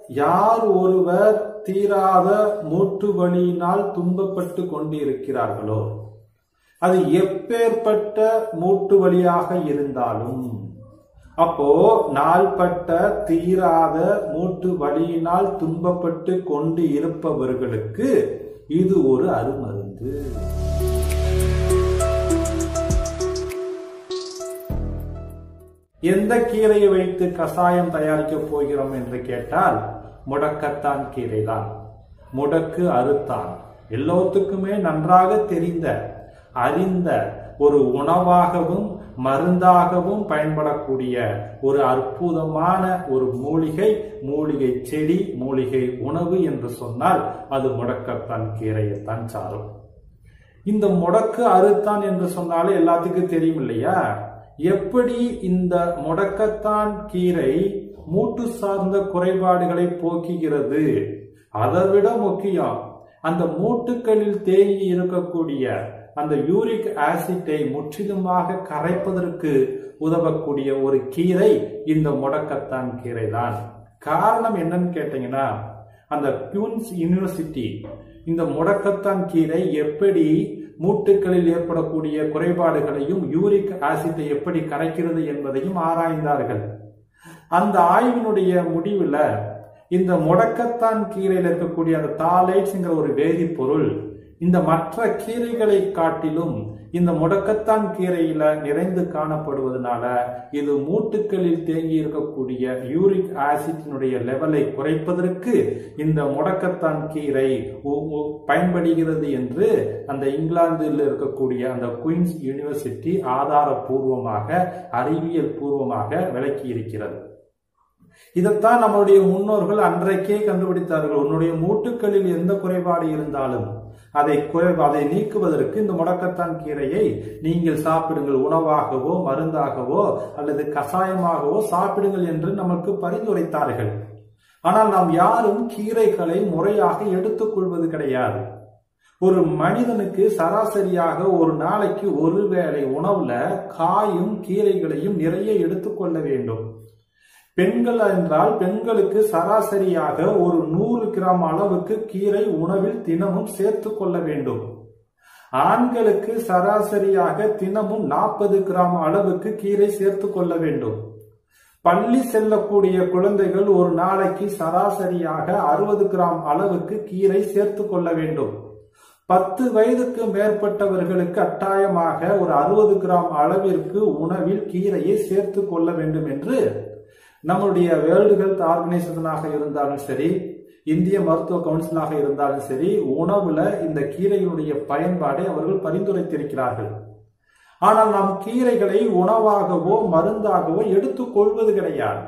யார் ஒருவர் தீராத மூட்டு வலியினால் துன்பப்பட்டு கொண்டிருக்கிறார்களோ அது எப்பேற்பட்ட மூட்டு வலியாக இருந்தாலும் அப்போ நாள்பட்ட தீராத மூட்டு வலியினால் துன்பப்பட்டு கொண்டு இருப்பவர்களுக்கு இது ஒரு அருமருந்து எந்த கீரையை வைத்து கசாயம் தயாரிக்கப் போகிறோம் என்று கேட்டால் முடக்கத்தான் கீரை தான் முடக்கு அறுத்தான் எல்லோத்துக்குமே நன்றாக தெரிந்த அறிந்த ஒரு உணவாகவும் மருந்தாகவும் பயன்படக்கூடிய ஒரு அற்புதமான ஒரு மூலிகை மூலிகை செடி மூலிகை உணவு என்று சொன்னால் அது முடக்கத்தான் கீரையைத்தான் சாரும் இந்த முடக்கு அறுத்தான் என்று சொன்னாலே எல்லாத்துக்கும் தெரியும் இல்லையா எப்படி இந்த முடக்கத்தான் கீரை மூட்டு சார்ந்த குறைபாடுகளை போக்குகிறது அதை விட முக்கியம் அந்த மூட்டுகளில் தேங்கி இருக்கக்கூடிய அந்த யூரிக் ஆசிட்டை முற்றிலுமாக கரைப்பதற்கு உதவக்கூடிய ஒரு கீரை இந்த முடக்கத்தான் கீரை தான் காரணம் என்னன்னு கேட்டீங்கன்னா அந்த பியூன்ஸ் யூனிவர்சிட்டி இந்த முடக்கத்தான் கீரை எப்படி மூட்டுகளில் ஏற்படக்கூடிய குறைபாடுகளையும் யூரிக் ஆசிட்டை எப்படி கரைக்கிறது என்பதையும் ஆராய்ந்தார்கள் அந்த ஆய்வினுடைய முடிவுல இந்த முடக்கத்தான் கீரையில் இருக்கக்கூடிய அந்த தாலைட்ஸ்ங்கிற ஒரு வேதிப்பொருள் இந்த மற்ற கீரைகளை காட்டிலும் இந்த முடக்கத்தான் கீரையில நிறைந்து காணப்படுவதனால இது மூட்டுகளில் தேங்கி இருக்கக்கூடிய யூரிக் ஆசிட்டினுடைய லெவலை குறைப்பதற்கு இந்த முடக்கத்தான் கீரை பயன்படுகிறது என்று அந்த இங்கிலாந்தில் இருக்கக்கூடிய அந்த குயின்ஸ் யூனிவர்சிட்டி ஆதாரபூர்வமாக அறிவியல் பூர்வமாக விளக்கி இருக்கிறது இதைத்தான் நம்மளுடைய முன்னோர்கள் அன்றைக்கே கண்டுபிடித்தார்கள் உன்னுடைய மூட்டுகளில் எந்த குறைபாடு இருந்தாலும் அதை குறை அதை நீக்குவதற்கு இந்த முடக்கத்தான் கீரையை நீங்கள் சாப்பிடுங்கள் உணவாகவோ மருந்தாகவோ அல்லது கஷாயமாகவோ சாப்பிடுங்கள் என்று நமக்கு பரிந்துரைத்தார்கள் ஆனால் நாம் யாரும் கீரைகளை முறையாக எடுத்துக்கொள்வது கிடையாது ஒரு மனிதனுக்கு சராசரியாக ஒரு நாளைக்கு ஒரு வேளை உணவுல காயும் கீரைகளையும் நிறைய எடுத்துக்கொள்ள வேண்டும் பெண்கள் என்றால் பெண்களுக்கு சராசரியாக ஒரு நூறு கிராம் அளவுக்கு கீரை உணவில் தினமும் சேர்த்து கொள்ள வேண்டும் ஆண்களுக்கு சராசரியாக தினமும் நாற்பது கிராம் அளவுக்கு கீரை சேர்த்து கொள்ள வேண்டும் பள்ளி செல்லக்கூடிய குழந்தைகள் ஒரு நாளைக்கு சராசரியாக அறுபது கிராம் அளவுக்கு கீரை சேர்த்து கொள்ள வேண்டும் பத்து வயதுக்கு மேற்பட்டவர்களுக்கு கட்டாயமாக ஒரு அறுபது கிராம் அளவிற்கு உணவில் கீரையை சேர்த்து கொள்ள வேண்டும் என்று நம்முடைய வேர்ல்டு ஹெல்த் ஆர்கனைசேஷனாக இருந்தாலும் சரி இந்திய மருத்துவ கவுன்சிலாக இருந்தாலும் சரி உணவுல இந்த கீரையினுடைய பயன்பாடை அவர்கள் பரிந்துரைத்திருக்கிறார்கள் ஆனால் நாம் கீரைகளை உணவாகவோ மருந்தாகவோ எடுத்துக்கொள்வது கிடையாது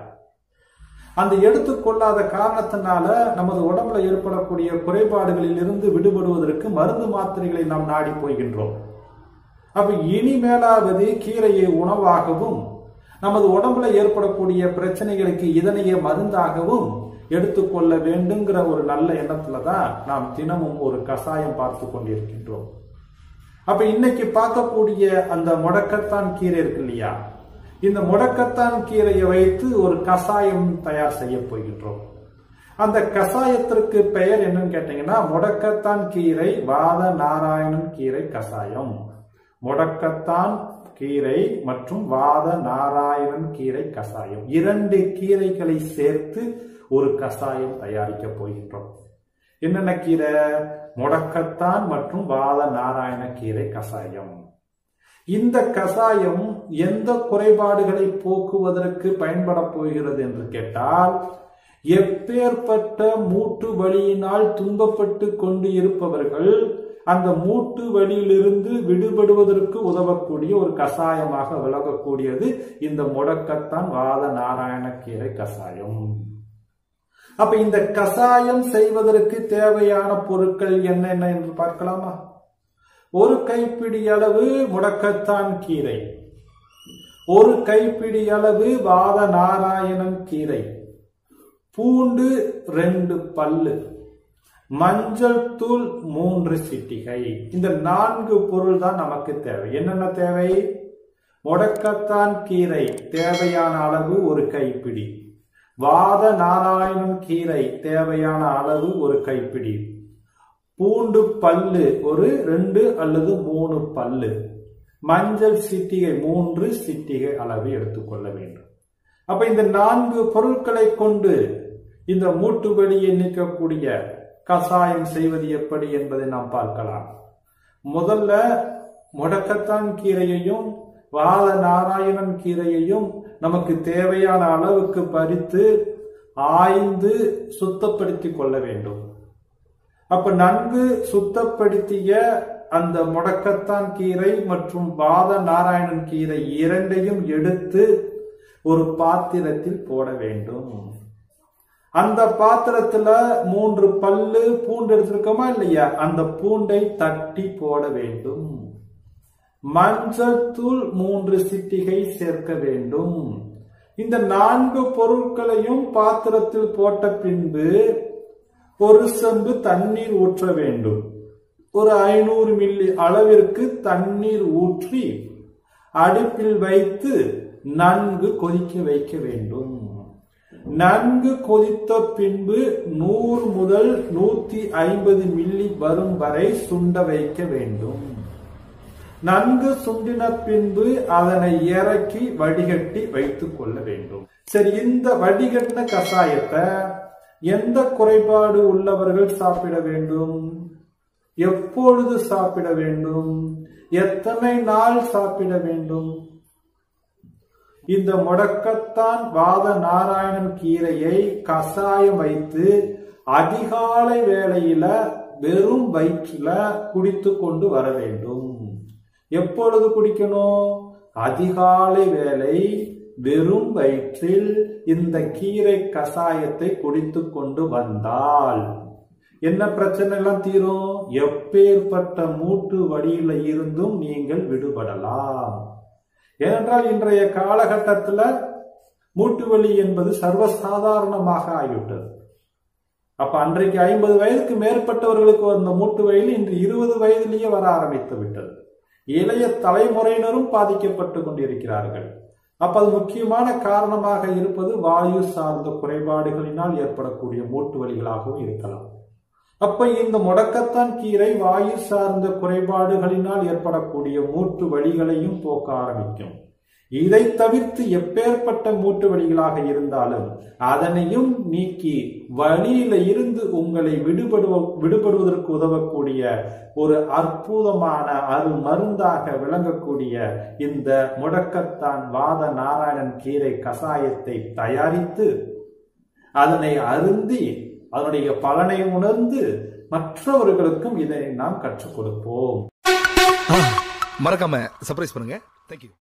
அந்த எடுத்துக்கொள்ளாத காரணத்தினால நமது உடம்புல ஏற்படக்கூடிய குறைபாடுகளில் இருந்து விடுபடுவதற்கு மருந்து மாத்திரைகளை நாம் நாடி போகின்றோம் அப்ப இனிமேலாவது கீரையை உணவாகவும் நமது உடம்புல ஏற்படக்கூடிய பிரச்சனைகளுக்கு இதனையே மருந்தாகவும் எடுத்துக்கொள்ள வேண்டுங்கிற ஒரு நல்ல எண்ணத்துல தான் நாம் தினமும் ஒரு கஷாயம் பார்த்து கொண்டிருக்கின்றோம் அப்ப இன்னைக்கு பார்க்கக்கூடிய அந்த முடக்கத்தான் கீரை இருக்கு இல்லையா இந்த முடக்கத்தான் கீரையை வைத்து ஒரு கஷாயம் தயார் செய்ய போகின்றோம் அந்த கஷாயத்திற்கு பெயர் என்னன்னு கேட்டீங்கன்னா முடக்கத்தான் கீரை வாத நாராயணன் கீரை கஷாயம் முடக்கத்தான் கீரை மற்றும் வாத நாராயணன் கீரை கஷாயம் இரண்டு கீரைகளை சேர்த்து ஒரு கஷாயம் தயாரிக்க போகின்றோம் என்னென்ன கீரை முடக்கத்தான் மற்றும் வாத நாராயண கீரை கஷாயம் இந்த கஷாயம் எந்த குறைபாடுகளை போக்குவதற்கு பயன்பட போகிறது என்று கேட்டால் எப்பேற்பட்ட மூட்டு வலியினால் துன்பப்பட்டு கொண்டு இருப்பவர்கள் அந்த மூட்டு வழியிலிருந்து விடுபடுவதற்கு உதவக்கூடிய ஒரு கஷாயமாக விளங்கக்கூடியது இந்த முடக்கத்தான் வாத நாராயண கீரை கஷாயம் அப்ப இந்த கஷாயம் செய்வதற்கு தேவையான பொருட்கள் என்னென்ன என்று பார்க்கலாமா ஒரு கைப்பிடி அளவு முடக்கத்தான் கீரை ஒரு கைப்பிடி அளவு வாத நாராயணன் கீரை பூண்டு ரெண்டு பல்லு மஞ்சள் தூள் மூன்று சிட்டிகை இந்த நான்கு பொருள் தான் நமக்கு தேவை என்னென்ன தேவை முடக்கத்தான் கீரை தேவையான அளவு ஒரு கைப்பிடி வாத நாராயணன் கீரை தேவையான அளவு ஒரு கைப்பிடி பூண்டு பல்லு ஒரு ரெண்டு அல்லது மூணு பல்லு மஞ்சள் சிட்டிகை மூன்று சிட்டிகை அளவு எடுத்துக்கொள்ள வேண்டும் அப்ப இந்த நான்கு பொருட்களை கொண்டு இந்த மூட்டு வலியை நீக்கக்கூடிய கசாயம் செய்வது எப்படி என்பதை நாம் பார்க்கலாம் முதல்ல முடக்கத்தான் கீரையையும் வாத நாராயணன் கீரையையும் நமக்கு தேவையான அளவுக்கு பறித்து ஆய்ந்து சுத்தப்படுத்திக் கொள்ள வேண்டும் அப்ப நன்கு சுத்தப்படுத்திய அந்த முடக்கத்தான் கீரை மற்றும் வாத நாராயணன் கீரை இரண்டையும் எடுத்து ஒரு பாத்திரத்தில் போட வேண்டும் அந்த பாத்திரத்துல மூன்று பல்லு பூண்டு எடுத்திருக்கோமா இல்லையா அந்த பூண்டை தட்டி போட வேண்டும் மஞ்சள் தூள் மூன்று சிட்டிகை சேர்க்க வேண்டும் இந்த நான்கு பொருட்களையும் பாத்திரத்தில் போட்ட பின்பு ஒரு செம்பு தண்ணீர் ஊற்ற வேண்டும் ஒரு ஐநூறு மில்லி அளவிற்கு தண்ணீர் ஊற்றி அடுப்பில் வைத்து நன்கு கொதிக்க வைக்க வேண்டும் நன்கு கொதித்த பின்பு நூறு முதல் நூத்தி ஐம்பது மில்லி வரும் வரை சுண்ட வைக்க வேண்டும் நன்கு சுண்டின பின்பு அதனை இறக்கி வடிகட்டி வைத்துக் கொள்ள வேண்டும் சரி இந்த வடிகட்டின கஷாயத்தை எந்த குறைபாடு உள்ளவர்கள் சாப்பிட வேண்டும் எப்பொழுது சாப்பிட வேண்டும் எத்தனை நாள் சாப்பிட வேண்டும் இந்த முடக்கத்தான் வாத நாராயணன் கீரையை கசாயம் வைத்து அதிகாலை வேளையில வெறும் வயிற்றுல குடித்து கொண்டு வர வேண்டும் எப்பொழுது குடிக்கணும் அதிகாலை வேளை வெறும் வயிற்றில் இந்த கீரை கசாயத்தை குடித்து கொண்டு வந்தால் என்ன பிரச்சனை எல்லாம் தீரும் எப்பேற்பட்ட மூட்டு வழியில இருந்தும் நீங்கள் விடுபடலாம் ஏனென்றால் இன்றைய காலகட்டத்தில் மூட்டு வலி என்பது சர்வசாதாரணமாக ஆகிவிட்டது அப்ப அன்றைக்கு ஐம்பது வயதுக்கு மேற்பட்டவர்களுக்கு வந்த மூட்டு வயல் இன்று இருபது வயதிலேயே வர ஆரம்பித்து விட்டது இளைய தலைமுறையினரும் பாதிக்கப்பட்டு கொண்டிருக்கிறார்கள் அப்ப அது முக்கியமான காரணமாக இருப்பது வாயு சார்ந்த குறைபாடுகளினால் ஏற்படக்கூடிய மூட்டு வலிகளாகவும் இருக்கலாம் அப்ப இந்த முடக்கத்தான் கீரை வாயு சார்ந்த குறைபாடுகளினால் ஏற்படக்கூடிய மூட்டு வலிகளையும் போக்க ஆரம்பிக்கும் இதை தவிர்த்து எப்பேற்பட்ட மூட்டு வலிகளாக இருந்தாலும் அதனையும் நீக்கி வழியில இருந்து உங்களை விடுபடுவ விடுபடுவதற்கு உதவக்கூடிய ஒரு அற்புதமான அரு மருந்தாக விளங்கக்கூடிய இந்த முடக்கத்தான் வாத நாராயணன் கீரை கசாயத்தை தயாரித்து அதனை அருந்தி அதனுடைய பலனை உணர்ந்து மற்றவர்களுக்கும் இதை நாம் கற்றுக் கொடுப்போம் மறக்காம சர்ப்ரைஸ் பண்ணுங்க தேங்க்யூ